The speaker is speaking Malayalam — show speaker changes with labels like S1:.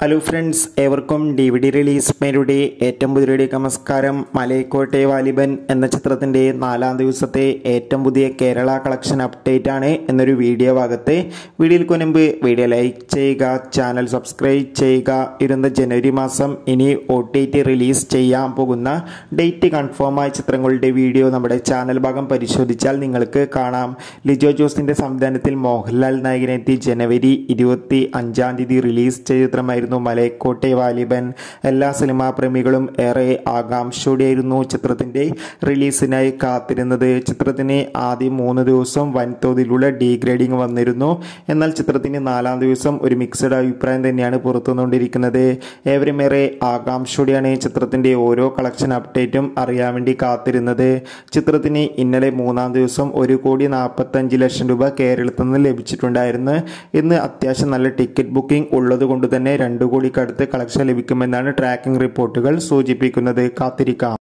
S1: ഹലോ ഫ്രണ്ട്സ് ഏവർക്കും ഡി വി ഡി റിലീസ് മേരുടെ ഏറ്റവും പുതിയ നമസ്കാരം മലയക്കോട്ടെ വാലിബൻ എന്ന ചിത്രത്തിൻ്റെ നാലാം ദിവസത്തെ ഏറ്റവും പുതിയ കേരള കളക്ഷൻ അപ്ഡേറ്റ് ആണ് എന്നൊരു വീഡിയോ ഭാഗത്ത് വീഡിയോയിൽ മുൻപ് വീഡിയോ ലൈക്ക് ചെയ്യുക ചാനൽ സബ്സ്ക്രൈബ് ചെയ്യുക ഇരുന്ന ജനുവരി മാസം ഇനി ഒ ടി ടി റിലീസ് ചെയ്യാൻ പോകുന്ന ഡേറ്റ് കൺഫേം ആയ ചിത്രങ്ങളുടെ വീഡിയോ നമ്മുടെ ചാനൽ ഭാഗം പരിശോധിച്ചാൽ നിങ്ങൾക്ക് കാണാം ലിജോ ജോസിൻ്റെ സംവിധാനത്തിൽ മോഹൻലാൽ നായകനെത്തി ജനുവരി ഇരുപത്തി അഞ്ചാം തീയതി റിലീസ് ചെയ്ത ചിത്രമായിരുന്നു മലയക്കോട്ടെ വാലിബൻ എല്ലാ സിനിമാ പ്രേമികളും ഏറെ ആകാംക്ഷയോടെയായിരുന്നു ചിത്രത്തിൻ്റെ റിലീസിനായി കാത്തിരുന്നത് ചിത്രത്തിന് ആദ്യം മൂന്ന് ദിവസം വൻതോതിലുള്ള ഡീഗ്രേഡിംഗ് വന്നിരുന്നു എന്നാൽ ചിത്രത്തിന് നാലാം ദിവസം ഒരു മിക്സഡ് അഭിപ്രായം തന്നെയാണ് പുറത്തുവന്നുകൊണ്ടിരിക്കുന്നത് ഏവരും ഏറെ ആകാംക്ഷയോടെയാണ് ചിത്രത്തിൻ്റെ ഓരോ കളക്ഷൻ അപ്ഡേറ്റും അറിയാൻ വേണ്ടി കാത്തിരുന്നത് ചിത്രത്തിന് ഇന്നലെ മൂന്നാം ദിവസം ഒരു കോടി നാൽപ്പത്തഞ്ച് ലക്ഷം രൂപ കേരളത്തിൽ നിന്ന് ലഭിച്ചിട്ടുണ്ടായിരുന്നു ഇന്ന് അത്യാവശ്യം നല്ല ടിക്കറ്റ് ബുക്കിംഗ് ഉള്ളത് കൊണ്ട് തന്നെ രണ്ടു കോടിക്കടുത്ത് കളക്ഷൻ ലഭിക്കുമെന്നാണ് ട്രാക്കിംഗ് റിപ്പോർട്ടുകൾ സൂചിപ്പിക്കുന്നത് കാത്തിരിക്കാം